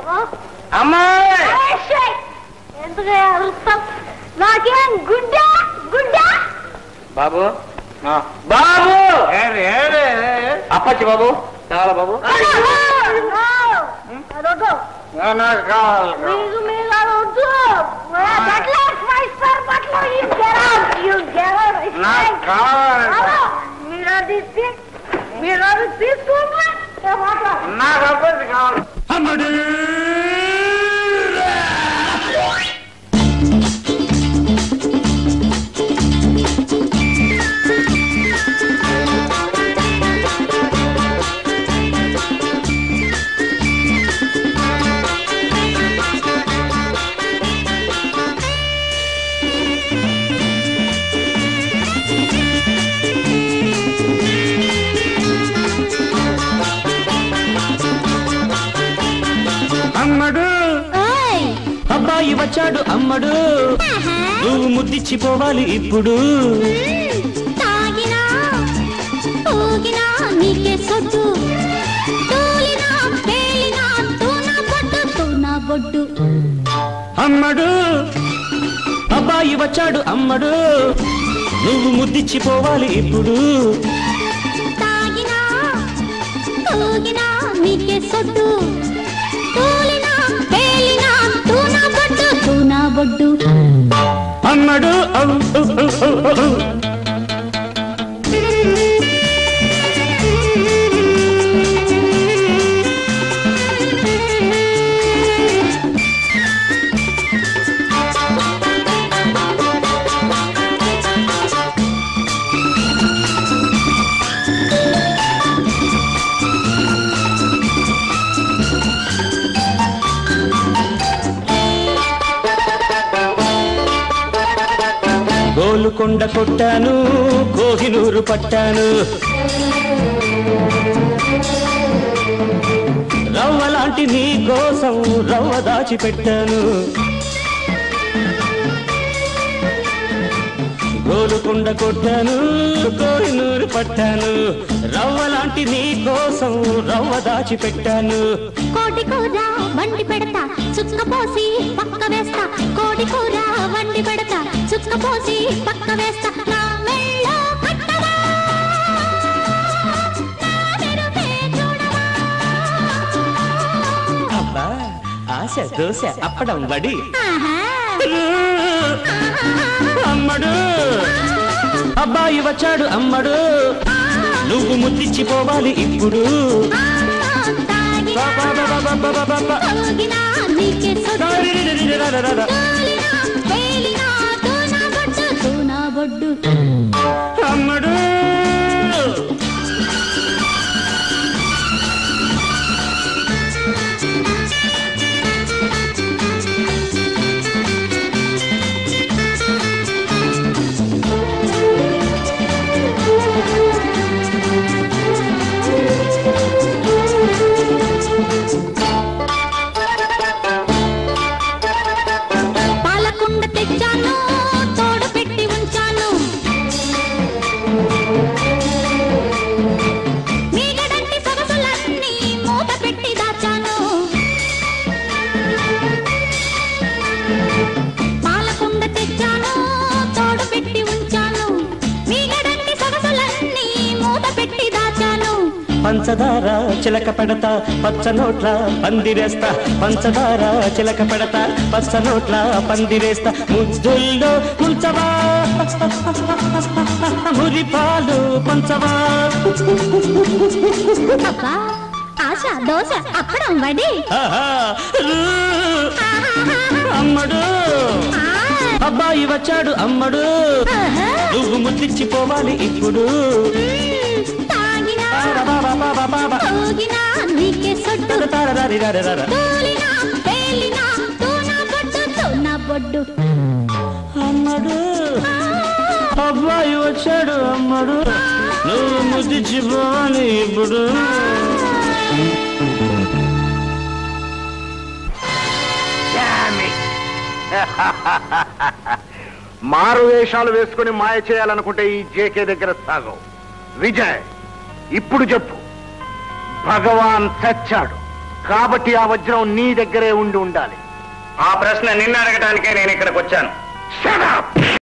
అమ్మాయి ఎందుకు అరుస్తాం నాకేం గుడ్డ గుడ్డ బాబు బాబు అప్పచ్చి బాబు చాలా బాబు అదొద్దు నాకు కావాలి మీకు మీరు అదొద్దు బట్టలు ఇస్తారు బట్టలు you get out you get out నాకు కావాలి మీరు అది తీ- మీరు అది తీసుకుంటే నేను మాట్లాడు నాకు అప్పచ్చి కావాలి అమ్మడు అమ్మడు అబ్బాయి వచ్చాడు అమ్మడు నువ్వు ముద్దిచ్చిపోవాలి ఇప్పుడు తాగినా ఊగినా నీకే సొట్టు తూలినా పేలినా తూనా బొడ్డు తూనా బొడ్డు అమ్మడు అబ్బాయి వచ్చాడు అమ్మడు నువ్వు ముద్దిచ్చిపోవాలి ఇప్పుడు తాగినా ఊగినా నీకే సొట్టు తూలినా పేలినా తూనా బొడ్డు తూనా బొడ్డు అమ్మడు ఔ, ఔ, ఔ, ఔ, ఔ. గోలుకొండ కొట్టాను కోహినూరు పట్టాను రవ్వ లాంటి నీ కోసం రవ్వ దాచిపెట్టాను గోలుకొండ కొట్టాను కోహినూరు పట్టాను రవ్వ లాంటి నీ కోసం రవ్వ దాచిపెట్టాను కోడి కూర వండి పెడతా చుక్క పోసి పక్క వేస్తా కోడి కూర వండి పెడతా చుక్క పోసి పక్క వేస్తా నా మెళ్ళో కట్టవా నా మెరుపే చూడవా అబ్బా ఆశ దోశ అప్పడం వడి ఆహా, అమ్మడు అబ్బాయి వచ్చాడు అమ్మడు నువ్వు ముద్దిచ్చిపోవాలి ఇప్పుడు ఆ, తాగినా, బాబాబాబాబాబాబా. ఊగినా నీకే సొట్టు. రారిరిరిరిరరరర. తూలినా, పేలినా, తూనా బొడ్డు, తూనా బొడ్డు అమ్మడు పాలకుండ తెచ్చాను తోడు పెట్టి ఉంచాను మీగడంటి సొగసులన్నీ మూత పెట్టి దాచాను పాలకుండ తెచ్చాను తోడు పెట్టి ఉంచాను మీగడంటి సొగసులన్నీ మూత పెట్టి దాచాను పంచదార చిలక పెడతా పచ్చ నోట్ల పందిరేస్తా పంచదార చిలక పెడతా పచ్చ నోట్ల పందిరేస్తా ముద్దుల్లో ముంచవా మురిపాలు పంచవా అబ్బా ఆశ దోశ అప్పడం వడి ఆహా, ఊ, అమ్మడు అబ్బాయి వచ్చాడు అమ్మడు ఆహా. నువ్వు ముద్దిచ్చిపోవాలి ఇప్పుడు తాగినా బాబాబాబాబాబా. ఊగినా నీకే సొట్టు తరతరరిరరరర. తూలినా పేలినా తూనా బొడ్డు తూనా బొడ్డు అమ్మడు అబ్బాయి వచ్చాడు అమ్మడు నువ్వు ముద్దిచ్చిపోవాలి ఇప్పుడు మారు వేషాలు వేసుకుని మాయ చేయాలనుకుంటే ఈ జేకే దగ్గర సాగవు విజయ్ ఇప్పుడు చెప్పు భగవాన్ చచ్చాడు కాబట్టి ఆ వజ్రం నీ దగ్గరే ఉండి ఉండాలి ఆ ప్రశ్న నిన్ను అడగటానికే నేను ఇక్కడికి వచ్చాను Shut up!